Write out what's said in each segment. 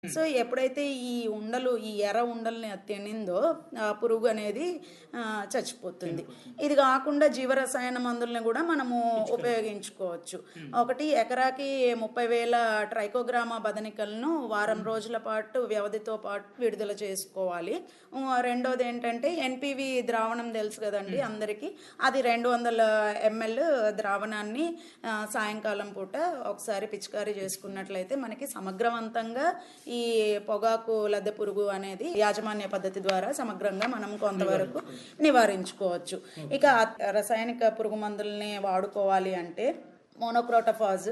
so ఎప్పుడైతే ఈ ఉండలు ఈ ఎర్ర ఉండల్ని అది తినిందో ఆ పురుగు అనేది ఆ, చచ్చిపోతుంది ఇది కాకుండా జీవరసాయన మందుల్ని కూడా మనము ఉపయోగించుకోవచ్చు ఒకటి ఎకరాకి ముప్పై వేల ట్రైకోగ్రామా బదనికలను వారం రోజుల పాటు వ్యవధితో పాటు విడుదల చేసుకోవాలి ఉ, రెండోది ఏంటంటే ఎన్పివి ద్రావణం తెలుసు కదండి అందరికీ అది రెండు వందల ఎంఎల్ ద్రావణాన్ని ఆ, సాయంకాలం పూట ఒకసారి పిచికారీ చేసుకున్నట్లయితే మనకి సమగ్రవంతంగా ఈ పొగాకు లద్దె పురుగు అనేది యాజమాన్య పద్ధతి ద్వారా సమగ్రంగా మనం కొంతవరకు నివారించుకోవచ్చు ఇక రసాయనిక పురుగు మందుల్ని వాడుకోవాలి అంటే మోనోక్రోటఫాజ్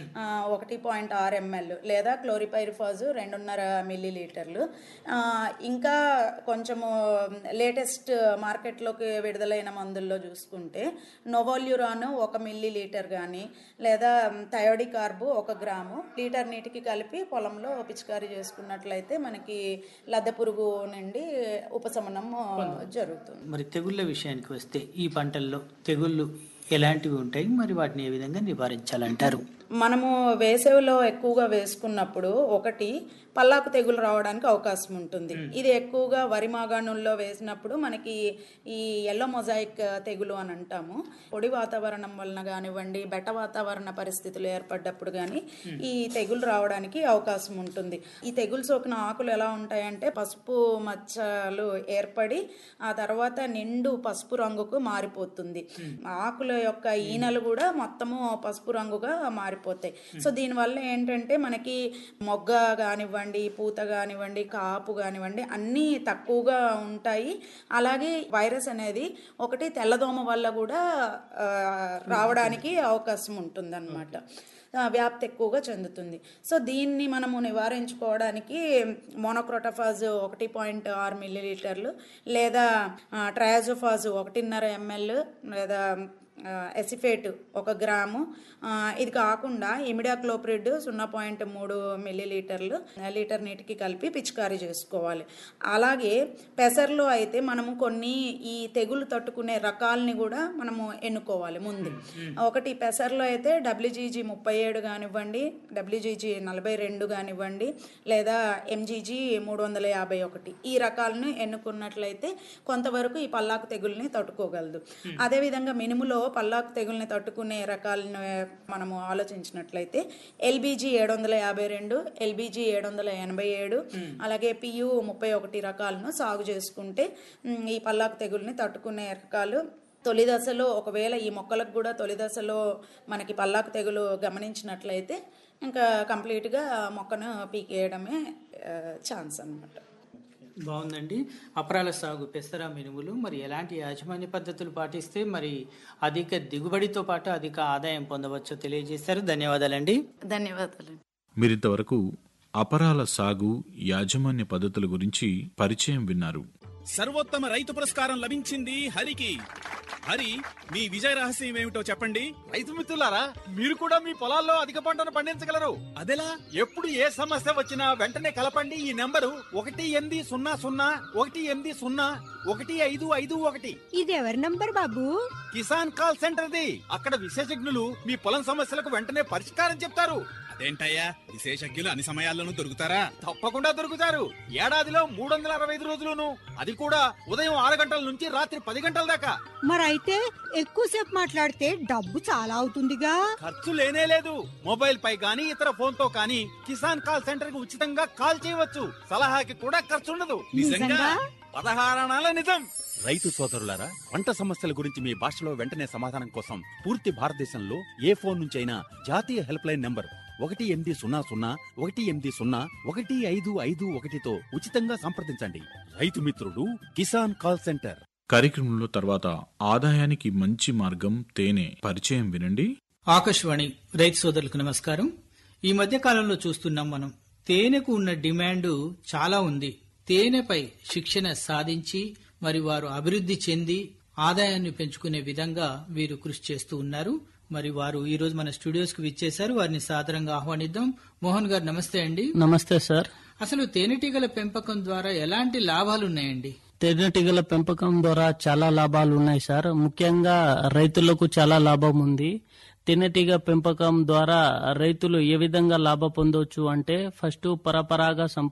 ఒకటి పాయింట్ ఆరు ఎంఎల్ లేదా క్లోరిపైరిఫాజ్ రెండున్నర మిల్లీ లీటర్లు ఆ, ఇంకా కొంచెము లేటెస్ట్ మార్కెట్లోకి విడుదలైన మందుల్లో చూసుకుంటే నోవోల్యూరాన్ ఒక మిల్లీ లీటర్ కానీ లేదా థయోడి కార్బు ఒక గ్రాము లీటర్ నీటికి కలిపి పొలంలో పిచికారీ చేసుకున్నట్లయితే మనకి లద్దె పురుగు నుండి ఉపశమనం జరుగుతుంది మరి తెగుళ్ళ విషయానికి వస్తే ఈ పంటల్లో తెగుళ్ళు ఎలాంటివి ఉంటాయి మరి వాటిని ఏ విధంగా నివారించాలంటారు మనము వేసవిలో ఎక్కువగా వేసుకున్నప్పుడు ఒకటి పల్లాకు తెగులు రావడానికి అవకాశం ఉంటుంది ఇది ఎక్కువగా వరి మాగాణుల్లో వేసినప్పుడు మనకి ఈ ఎల్లో మొజాయిక్ తెగులు అని అంటాము పొడి వాతావరణం వలన కానివ్వండి బెట్ట వాతావరణ పరిస్థితులు ఏర్పడ్డప్పుడు కానీ ఈ తెగులు రావడానికి అవకాశం ఉంటుంది ఈ తెగులు సోకిన ఆకులు ఎలా ఉంటాయంటే పసుపు మచ్చలు ఏర్పడి ఆ తర్వాత నిండు పసుపు రంగుకు మారిపోతుంది ఆకుల యొక్క ఈనెలు కూడా మొత్తము పసుపు రంగుగా మారిపోతాయి సో దీనివల్ల ఏంటంటే మనకి మొగ్గ కానివ్వండి పూత కానివ్వండి కాపు కానివ్వండి అన్నీ తక్కువగా ఉంటాయి అలాగే వైరస్ అనేది ఒకటి తెల్లదోమ వల్ల కూడా ఆ, రావడానికి అవకాశం ఉంటుందన్నమాట ఆ, వ్యాప్తి ఎక్కువగా చెందుతుంది సో దీన్ని మనము నివారించుకోవడానికి మోనోక్రోటఫాజ్ ఒకటి పాయింట్ ఆరు మిల్లీలీటర్లు లేదా ఆ, ట్రయాజోఫాజ్ ఒకటిన్నర ఎంఎల్ లేదా ఆ, ఎసిఫేట్ ఒక గ్రాము ఆ, ఇది కాకుండా ఇమిడాక్లోప్రిడ్ సున్నా పాయింట్ మూడు మిల్లీలీటర్లు లీటర్ నీటికి కలిపి పిచికారీ చేసుకోవాలి అలాగే పెసర్లో అయితే మనము కొన్ని ఈ తెగులు తట్టుకునే రకాలని కూడా మనము ఎన్నుకోవాలి ముందు ఒకటి పెసర్లో అయితే డబ్ల్యూజీజీ ముప్పై ఏడు కానివ్వండి డబ్ల్యూజీజీ నలభై రెండు కానివ్వండి లేదా ఎంజీజీ మూడు వందల యాభై ఒకటి ఈ రకాలను ఎన్నుకున్నట్లయితే కొంతవరకు ఈ పల్లాకు తెగుల్ని తట్టుకోగలదు అదేవిధంగా మినుములో పల్లాకు తెగుల్ని తట్టుకునే రకాలను మనము ఆలోచించినట్లయితే ఎల్బీజీ ఏడు వందల యాభై రెండు ఎల్బీజీ ఏడు వందల ఎనభై ఏడు అలాగే పియు ముప్పై ఒకటి రకాలను సాగు చేసుకుంటే ఉమ్, ఈ పల్లాకు తెగుల్ని తట్టుకునే రకాలు తొలి దశలో ఒకవేళ ఈ మొక్కలకు కూడా తొలి దశలో మనకి పల్లాకు తెగులు గమనించినట్లయితే ఇంకా కంప్లీట్గా మొక్కను పీకేయడమే ఛాన్స్ అన్నమాట బాగుందండి అపరాల సాగు పెసర మినుములు మరి ఎలాంటి యాజమాన్య పద్ధతులు పాటిస్తే మరి అధిక దిగుబడితో పాటు అధిక ఆదాయం పొందవచ్చో తెలియజేశారు ధన్యవాదాలండి ధన్యవాదాలు మీరింతవరకు అపరాల సాగు యాజమాన్య పద్ధతుల గురించి పరిచయం విన్నారు సర్వోత్తమ రైతు పురస్కారం లభించింది హరికి హరి మీ విజయ రహస్యం ఏమిటో చెప్పండి రైతు మిత్రులారా మీరు కూడా మీ పొలాల్లో అధిక పంటను పండించగలరు అదెలా ఎప్పుడు ఏ సమస్య వచ్చినా వెంటనే కలపండి ఈ నెంబరు ఒకటి ఎనిమిది సున్నా సున్నా ఒకటి ఎనిమిది సున్నా ఒకటి ఐదు ఐదు ఒకటి ఇది ఎవరి నంబర్ బాబు కిసాన్ కాల్ సెంటర్ది అక్కడ విశేషజ్ఞులు మీ పొలం సమస్యలకు వెంటనే పరిష్కారం చెప్తారు అదేంటయ్యా విశేషజ్ఞులు అన్ని సమయాల్లోనూ దొరుకుతారా తప్పకుండా దొరుకుతారు ఏడాదిలో మూడు వందల అరవై ఐదు రోజులును అది కూడా ఉదయం ఆరు గంటల నుంచి రాత్రి పది గంటల దాకా మరైతే ఎక్కువసేపు మాట్లాడితే డబ్బు చాలా అవుతుందిగా ఖర్చు లేనే లేదు మొబైల్ పై గానీ ఇతర ఫోన్ తో కానీ కిసాన్ కాల్ సెంటర్ కి ఉచితంగా కాల్ చేయవచ్చు సలహాకి కూడా ఖర్చు ఉండదు నిజంగా పదహారణాల నిజం రైతు సోదరులారా పంట సమస్యల గురించి మీ భాషలో వెంటనే సమాధానం కోసం పూర్తి భారతదేశంలో ఏ ఫోన్ నుంచైనా జాతీయ హెల్ప్ లైన్ నంబర్ ఒకటి ఎనిమిది సున్నా సున్నా ఒకటి ఎనిమిది సున్నా ఒకటి ఐదు ఐదు ఒకటితో ఉచితంగా సంప్రదించండి రైతు మిత్రుడు కిసాన్ కాల్ సెంటర్ కార్యక్రమంలో తర్వాత ఆదాయానికి మంచి మార్గం తేనె పరిచయం వినండి ఆకాశవాణి రైతు సోదరులకు నమస్కారం ఈ మధ్య కాలంలో చూస్తున్నాం మనం తేనెకు ఉన్న డిమాండ్ చాలా ఉంది తేనెపై శిక్షణ సాధించి మరి వారు అభివృద్ధి చెంది ఆదాయాన్ని పెంచుకునే విధంగా వీరు కృషి చేస్తూ ఉన్నారు మరి వారు ఈ రోజు మన స్టూడియోస్ కు విచ్చేశారు వారిని సాదరంగా ఆహ్వానిద్దాం మోహన్ గారు నమస్తే అండి నమస్తే సార్ అసలు తేనెటీగల పెంపకం ద్వారా ఎలాంటి లాభాలు ఉన్నాయండి తేనెటీగల పెంపకం ద్వారా చాలా లాభాలు ఉన్నాయి సార్ ముఖ్యంగా రైతులకు చాలా లాభం ఉంది తేనెటీగ పెంపకం ద్వారా రైతులు ఏ విధంగా లాభ పొందొచ్చు అంటే ఫస్ట్ పరపరాగ సంపర్క